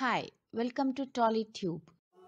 Hi, welcome to TollyTube.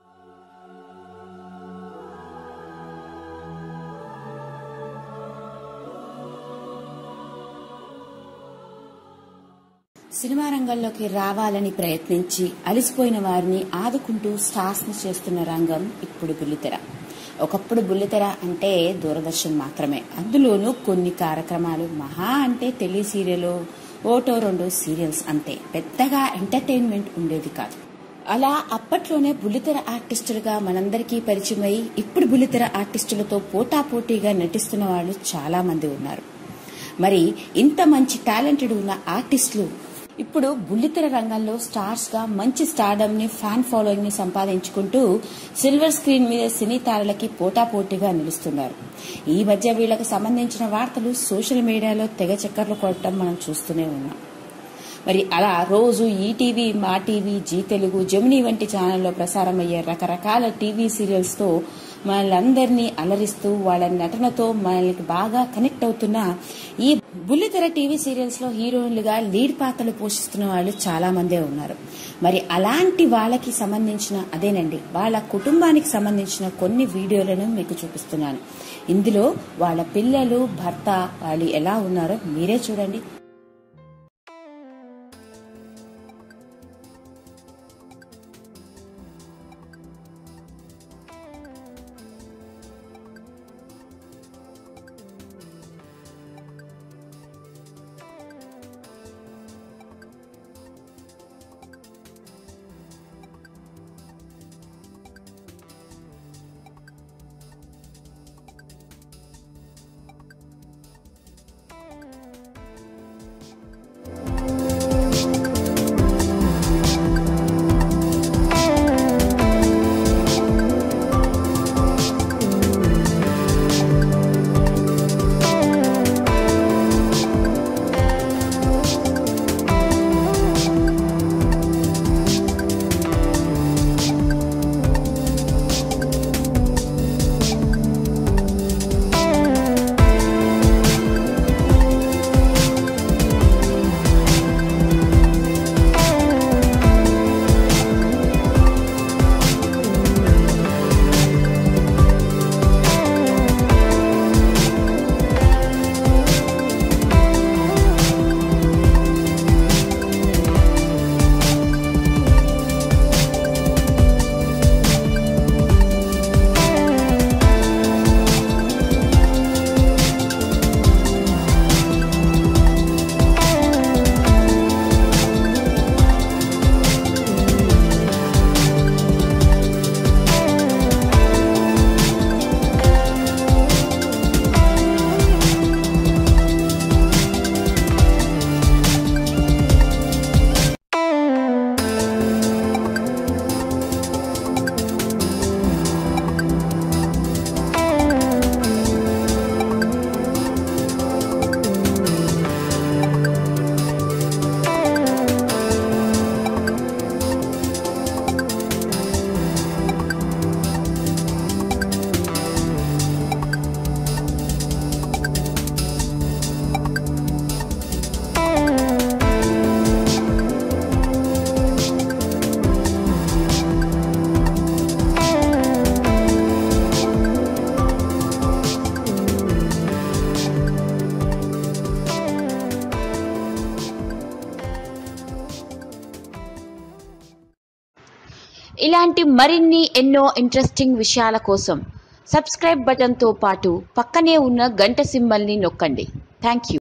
సినిమా రంగంలోకి రావాలని ప్రయత్నించి అలసిపోయిన వారిని ఆదుకుంటూ స్టార్స్ ని చేస్తున్న రంగం ఇప్పుడు బుల్లితెర ఒకప్పుడు బుల్లితెర అంటే దూరదర్శన్ మాత్రమే అందులోనూ కొన్ని కార్యక్రమాలు మహా అంటే టెలి సీరియల్ ఓటో రెండు సీరియల్స్ అంతే పెద్దగా ఎంటర్టైన్మెంట్ ఉండేది కాదు అలా అప్పట్లోనే బుల్లితెర ఆర్టిస్టులుగా మనందరికీ పరిచయమై ఇప్పుడు బుల్లితెర ఆర్టిస్టులతో పోటాపోటీగా నటిస్తున్న వాళ్ళు చాలా మంది ఉన్నారు మరి ఇంత మంచి టాలెంటెడ్ ఉన్న ఆర్టిస్టులు ఇప్పుడు బుల్లితెర రంగంలో స్టార్స్ గా మంచి స్టార్డమ్ ని ఫ్యాన్ ఫాలోయింగ్ ని సంపాదించుకుంటూ సిల్వర్ స్క్రీన్ మీద సినీ తారలకి పోటాపోటీగా నిలుస్తున్నారు ఈ మధ్య వీళ్ళకి సంబంధించిన వార్తలు సోషల్ మీడియాలో తెగ చక్కర్లు కొట్టడం మనం చూస్తూనే ఉన్నాం మరి అలా రోజు ఈటీవీ మా టీవీ జీ తెలుగు జమినీ వంటి ఛానల్లో ప్రసారమయ్యే రకరకాల టీవీ సీరియల్స్ తో మనల్ని అలరిస్తూ వాళ్ళ నటనతో మనల్ని బాగా కనెక్ట్ అవుతున్న ఈ బుల్లితెర టీవీ సీరియల్స్ లో హీరోయిన్లుగా లీడ్ పాత్రలు పోషిస్తున్న వాళ్ళు చాలా మందే ఉన్నారు మరి అలాంటి వాళ్ళకి సంబంధించిన అదేనండి వాళ్ళ కుటుంబానికి సంబంధించిన కొన్ని వీడియోలను మీకు చూపిస్తున్నాను ఇందులో వాళ్ళ పిల్లలు భర్త వాళ్ళు ఎలా ఉన్నారో మీరే చూడండి ఇలాంటి మరిన్ని ఎన్నో ఇంట్రెస్టింగ్ విషయాల కోసం సబ్స్క్రైబ్ బటన్తో పాటు పక్కనే ఉన్న గంట సింబల్ని నొక్కండి థ్యాంక్ యూ